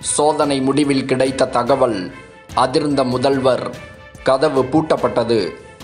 சோதனை முடிவில் கிடைத்த தகவல் அதிர்ந்த முதல்வர் கதவு பூட்டப்பட்டது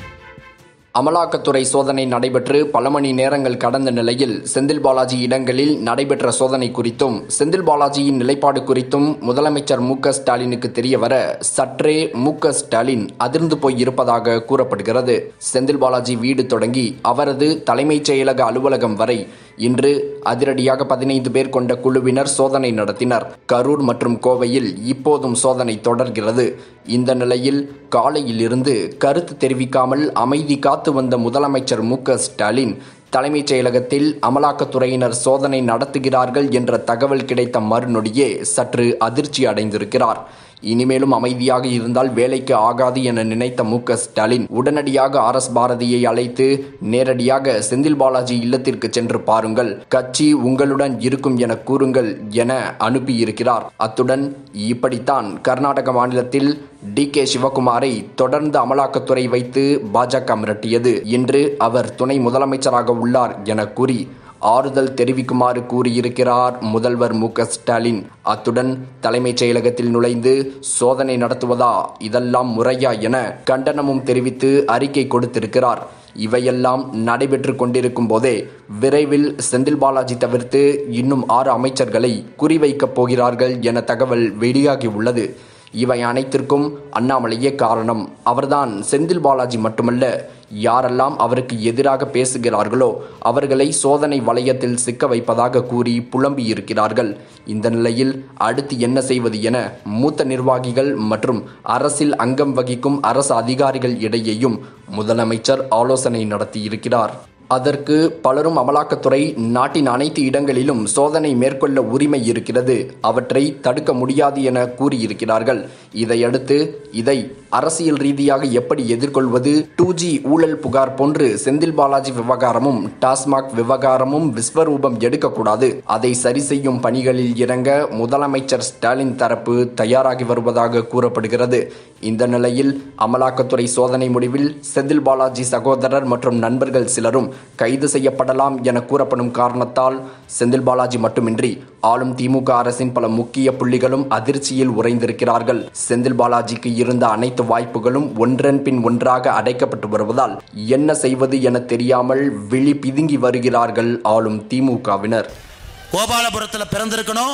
அமலாக்கத்துறை சோதனை நடைபெற்று பல மணி நேரங்கள் கடந்த நிலையில் செந்தில் பாலாஜி இடங்களில் நடைபெற்ற சோதனை குறித்தும் செந்தில் பாலாஜியின் நிலைப்பாடு குறித்தும் முதலமைச்சர் மு க ஸ்டாலினுக்கு தெரியவர சற்றே மு க ஸ்டாலின் அதிர்ந்து போய் இருப்பதாக கூறப்படுகிறது செந்தில் பாலாஜி வீடு தொடங்கி அவரது தலைமைச் செயலக அலுவலகம் வரை இன்று அதிரடியாக பதினைந்து பேர் கொண்ட குழுவினர் சோதனை நடத்தினர் கரூர் மற்றும் கோவையில் இப்போதும் சோதனை தொடர்கிறது இந்த நிலையில் காலையில் இருந்து கருத்து தெரிவிக்காமல் அமைதி காத்து வந்த முதலமைச்சர் மு க ஸ்டாலின் தலைமைச் செயலகத்தில் அமலாக்கத்துறையினர் சோதனை நடத்துகிறார்கள் என்ற தகவல் கிடைத்த மறுநொடியே சற்று அதிர்ச்சி அடைந்திருக்கிறார் இனிமேலும் அமைதியாக இருந்தால் வேலைக்கு ஆகாது என நினைத்த மு க ஸ்டாலின் உடனடியாக ஆர் எஸ் பாரதியை அழைத்து நேரடியாக செந்தில் பாலாஜி இல்லத்திற்கு சென்று பாருங்கள் கட்சி உங்களுடன் இருக்கும் என கூறுங்கள் என அனுப்பியிருக்கிறார் அத்துடன் இப்படித்தான் கர்நாடக மாநிலத்தில் டி கே சிவகுமாரை தொடர்ந்து அமலாக்கத்துறை வைத்து பாஜக மிரட்டியது இன்று அவர் துணை முதலமைச்சராக உள்ளார் என கூறி ஆறுதல் தெரிவிக்குமாறு கூறியிருக்கிறார் முதல்வர் மு க ஸ்டாலின் அத்துடன் தலைமைச் செயலகத்தில் நுழைந்து சோதனை நடத்துவதா இதெல்லாம் முறையா என கண்டனமும் தெரிவித்து அறிக்கை கொடுத்திருக்கிறார் இவையெல்லாம் நடைபெற்று கொண்டிருக்கும் போதே விரைவில் செந்தில் பாலாஜி தவிர்த்து இன்னும் ஆறு அமைச்சர்களை குறிவைக்கப் போகிறார்கள் என தகவல் வெளியாகி உள்ளது இவை அனைத்திற்கும் அண்ணாமலையே காரணம் அவர்தான் செந்தில் பாலாஜி மட்டுமல்ல யாரெல்லாம் அவருக்கு எதிராக பேசுகிறார்களோ அவர்களை சோதனை வளையத்தில் சிக்க வைப்பதாக கூறி புலம்பி இருக்கிறார்கள் இந்த நிலையில் அடுத்து என்ன செய்வது என மூத்த நிர்வாகிகள் மற்றும் அரசில் அங்கம் வகிக்கும் அரசு அதிகாரிகள் இடையேயும் முதலமைச்சர் ஆலோசனை நடத்தியிருக்கிறார் அதற்கு பலரும் அமலாக்கத்துறை நாட்டின் அனைத்து இடங்களிலும் சோதனை மேற்கொள்ள உரிமை இருக்கிறது அவற்றை தடுக்க முடியாது என கூறியிருக்கிறார்கள் இதையடுத்து இதை அரசியல் ரீதியாக எப்படி எதிர்கொள்வது டூ ஜி ஊழல் புகார் போன்று செந்தில் பாலாஜி விவகாரமும் டாஸ்மாக் விவகாரமும் விஸ்வரூபம் எடுக்கக்கூடாது அதை சரி செய்யும் பணிகளில் இறங்க முதலமைச்சர் ஸ்டாலின் தரப்பு தயாராகி வருவதாக கூறப்படுகிறது இந்த நிலையில் அமலாக்கத்துறை சோதனை முடிவில் செந்தில் பாலாஜி சகோதரர் மற்றும் நண்பர்கள் சிலரும் கைது செய்யப்படலாம் என கூறப்படும் காரணத்தால் செந்தில் பாலாஜி மட்டுமின்றி ஆளும் திமுக அரசின் பல முக்கிய புள்ளிகளும் அதிர்ச்சியில் உறைந்திருக்கிறார்கள் செந்தில் பாலாஜிக்கு இருந்த அனைத்து வாய்ப்புகளும் ஒன்றன் பின் ஒன்றாக அடைக்கப்பட்டு வருவதால் என்ன செய்வது என தெரியாமல் விழி பிதுங்கி வருகிறார்கள் ஆளும் திமுகவினர் கோபாலபுரத்தில் பிறந்திருக்கணும்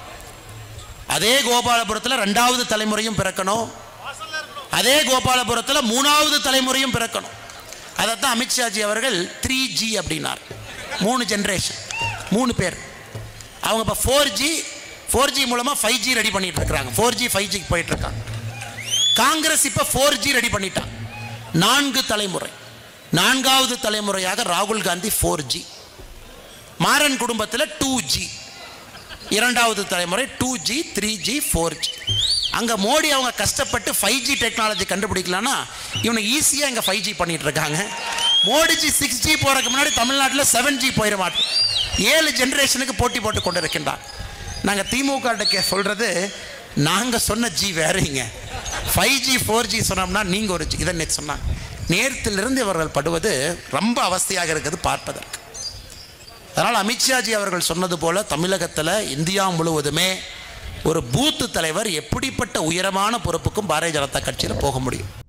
அதே கோபாலபுரத்தில் ரெண்டாவது தலைமுறையும் பிறக்கணும் அதே கோபாலபுரத்தில் மூணாவது தலைமுறையும் பிறக்கணும் அதைத்தான் அமித்ஷாஜி அவர்கள் த்ரீ ஜி அப்படின்னார் மூணு ஜென்ரேஷன் மூணு பேர் அவங்க இப்போ ஃபோர் ஜி ஃபோர் ஜி மூலமாக ஃபைவ் ஜி ரெடி பண்ணிட்டு இருக்கிறாங்க ஃபோர் ஜி ஃபைவ் ஜிக்கு போயிட்டு இருக்காங்க காங்கிரஸ் இப்போ ஃபோர் ஜி ரெடி பண்ணிட்டான் நான்கு தலைமுறை நான்காவது தலைமுறையாக ராகுல் காந்தி ஃபோர் ஜி மாறன் குடும்பத்தில் டூ ஜி இரண்டாவது தலைமுறை two G three G four G அங்கே மோடி அவங்க கஷ்டப்பட்டு ஃபைவ் ஜி டெக்னாலஜி கண்டுபிடிக்கலான்னா இவனை ஈஸியாக இங்கே ஃபைவ் ஜி பண்ணிட்டு இருக்காங்க மோடிஜி சிக்ஸ் ஜி போகிறதுக்கு முன்னாடி தமிழ்நாட்டில் செவன் ஜி போயிட மாட்டோம் ஏழு ஜென்ரேஷனுக்கு போட்டி போட்டு கொண்டு இருக்கின்றார் நாங்கள் திமுக கே சொல்கிறது நாங்கள் சொன்ன ஜி வேறீங்க ஃபைவ் ஜி ஃபோர் ஜி சொன்னோம்னா நீங்கள் ஒரு ஜி இதை நேற்று சொன்னாங்க நேரத்திலிருந்து இவர்கள் படுவது ரொம்ப அவஸ்தையாக இருக்குது பார்ப்பதற்கு அதனால் அமித்ஷாஜி அவர்கள் சொன்னது போல தமிழகத்தில் இந்தியா முழுவதுமே ஒரு பூத்து தலைவர் எப்படிப்பட்ட உயரமான பொறுப்புக்கும் பாரதிய ஜனதா கட்சியில் போக முடியும்